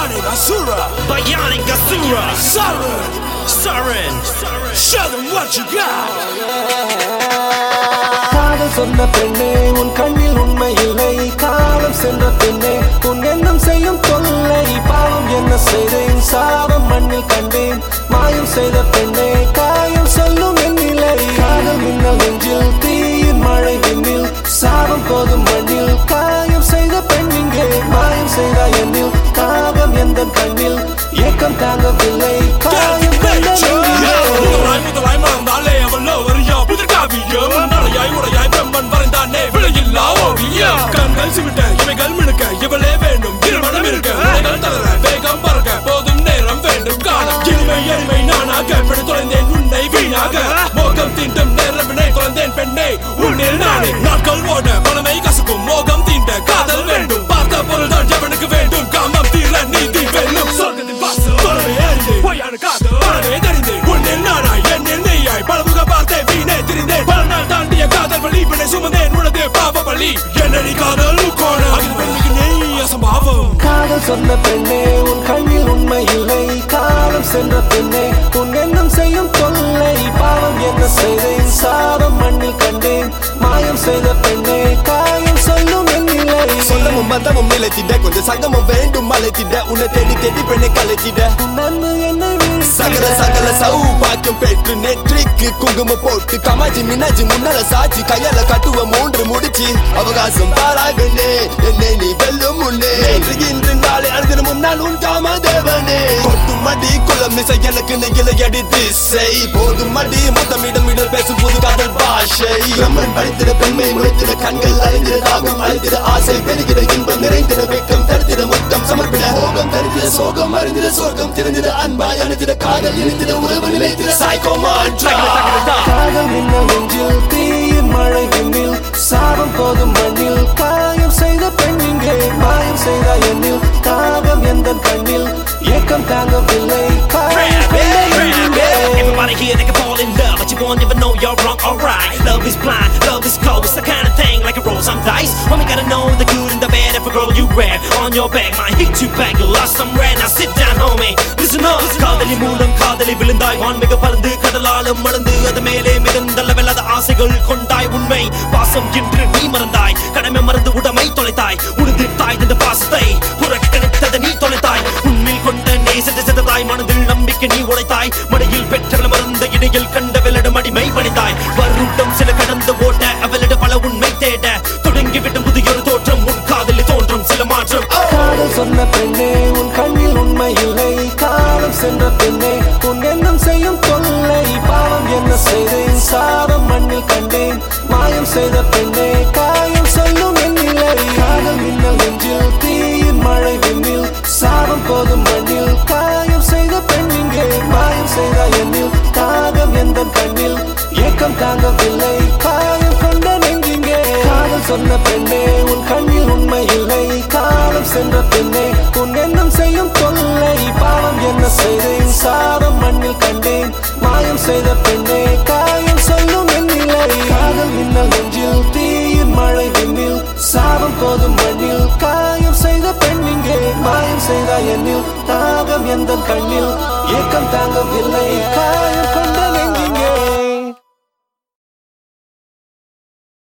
Bionic Asura Bionic Asura Siren Siren Show them what you got காதல் சொன்ன பெண்ணே உன் கண்ணில் உண்மை இல்லை காலம் சென்ற பெண்ணே உன் எண்ணம் செய்யும் தொல்லை பாவம் என்ன செய்தேன் சாபம் மண்ணில் கண்டேன் மாயம் செய்த பெண்ணே காயம் சொல்லும் என் நிலை காதல் மின்னல் நெஞ்சில் தீயின் மழை விண்ணில் சாபம் போதும் மண்ணில் காயம் செய்த பெண் இங்கே மாயம் செய்த எண்ணில் காகம் எந்த கண்ணில் ஏக்கம் தாங்கவில்லை காயம் கொண்ட நெஞ்சிலே. முதலாய் முதலாய் மறந்தாலே அவளோ வரியா புதிர் காவியம் நடையாய் உடையாய் பிரம்மன் வரைந்தானே விலையில்லா ஓவியம் கண்கள் சிமிட்ட இவைகள் மினுக்க இவளே வேண்டும் இருமணம் இருக்க உடைகள் தளர வேகம் பறக்க போதும் நேரம் வேண்டும் காண இனிமை எளிமை நானாக பிடி தொலைந்தேன் உன்னை வீணாக மோகம் தீண்டும் நேரவினை தொலைந்தேன் பெண்ணே உன்னில் நானே நாட்கள் ஓட மனமை கசக்கும் மோகம் தீண்ட காதல் வேண்டும் பார்த்த பொருள் தான் எவனுக்கு வேண்டும் காமம் தீர நீதி வெல்லும் சொர்க்கத்தின் வாசல் தொலைவே அறிந்தேன் பொய்யான காதல் பலவே தெரிந்தேன் உன்னில் நானாய் என்னில் நீயாய் பலமுக பார்த்தே வீணே திரிந்தேன் பல நாள் தாண்டிய காதல் வழி வினை சுமந்தேன் உனது பாவ வழி என்னடி காதல் கோணம் அது பெண்ணுக்கு நீ அசம்பாவம் காதல் சொன்ன பெண்ணே உன் கண்ணில் உண்மை இல்லை காலம் சென்ற பெண்ணே உன் எண்ணம் செய்யும் தொல்லை பாவம் என்ன செய்தேன் சாபம் மண்ணில் கண்டேன் மாயம் செய்த பெண்ணே காயம் சொல்லும் என் நிலை சொல்லமும் பந்தமும் நிலைத்திட கொஞ்சம் சங்கமும் வேண்டும் மலைத்திட உன்னை தேடி தேடி பெண்ணை கலைத்திட உன் அன்பு என்னை வீழ்த்திட. சகல சகல சௌபாக்கியம் பெற்று நெற்றிக்கு குங்குமம் போட்டு கமாஜி மினாஜி முன்னால சாட்சி கையால கட்டுவ மூன்று முடிச்சு அவகாசம் பாராய் பெண்ணே என்னை நீ வெல்லும் முன்னே நேற்று இன்று நாளை அனுதினமும் நான் உன் காம தேவனே கொட்டும் மடி குளம் மிசை எனக்கு நெகில அடி திசை போதும் மடி முத்தமிடம் இடல் பேசும் புது காதல் பாஷை பிரம்மன் படித்திட பெண்மை முளைத்திட கண்கள் அழிந்திட தாகம் அழிந்திட ஆசை பெருகிட இன்பம் நிறைந்திட வெக்கம் தடுத்திட முத்தம் சமர்ப்பிட மோகம் தரித்திட சோகம் அறிந்திட சொர்க்கம் திறந்திட அன்பாய் அணிந்திட காதல் இணைந்திட உறவு நிலைத்திட சாய்கோமான் காதல் மின்னல் நெஞ்சில் தீயின் மழை விண்ணில் சாபம் போதும் மண்ணில் காயம் செய்த பெண் இங்கே மாயம் செய்த எண்ணில் காகம் எந்த கண்ணில் ஏக்கம் தாங்கவில்லை காயம் கொண்ட நெஞ்சிலே. Everybody here they can fall in love But you won't never know you're wrong, alright Love is blind, love is cold It's the kind of thing like a roll some dice Only gotta know the good and the bad If a girl you grab on your back Might hit you back, you lost somewhere Now sit down homie, listen up காதலி மூலம் காதலி விழுந்தாய் வான்மிக பறந்து கடலாலும் மறந்து அது மேலே மிதந்தல்ல வெல்லாத ஆசைகள் கொண்டாய் உண்மை பாசம் என்று நீ மறந்தாய் கடமை மறந்து உடமை தொலைத்தாய் உனது தாய் தந்த பாசத்தை புறக்கணித்ததை நீ தொலைத்தாய் உன்னில் கொண்ட நேசத்தை செததாய் மனதில் நம்பிக்கை நீ உடைத்தாய் மடியில் பெற்றவள் மறந்த இடையில் கண்ட வெள்ளடம் அடிமை பணித்தாய் வருடம் சில கடந்து ஓட்ட அவளிட பல உண்மை தேட தொடங்கிவிட்ட புதியொரு தோற்றம் உன் காதலில் தோன்றும் சில மாற்றம் காதல் சொன்ன பெண்ணே உன் கண்ணில் உண்மை இல்லை காலம் சென்ற பெண்ணே உன் எண்ணம் செய்யும் தொல்லை பாவம் என்ன செய்தேன் சாபம் மண்ணில் கண்டேன் மாயம் செய்த பெண்ணே காயம் சொல்லும் என் நிலை காதல் மின்னல் நெஞ்சில் தீயின் மழை விண்ணில் சாபம் போதும் மண்ணில் காயம் செய்த பெண் இங்கே மாயம் செய்த எண்ணில் காகம் எந்த கண்ணில் ஏக்கம் தாங்கவில்லை காயம் கொண்ட நெஞ்சிங்கே காதல் சொன்ன பெண்ணே உன் கண்ணில் உண்மை இல்லை காலம் சென்ற பெண்ணே உன் எண்ணம் செய்யும் தொல்லை பாவம் என்ன செய்தேன் சாபம் மண்ணில் கண்டேன் மாயம் செய்த பெண்ணே காயம் சொல்லும் என் நிலை காதல் மின்னல் நெஞ்சில் தீயின் மழை விண்ணில் சாபம் போதும் மண்ணில் காயம் செய்த பெண் இங்கே மாயம் செய்த எண்ணில் தாகம் எந்த கண்ணில் ஏக்கம் தாங்கவில்லை காயம்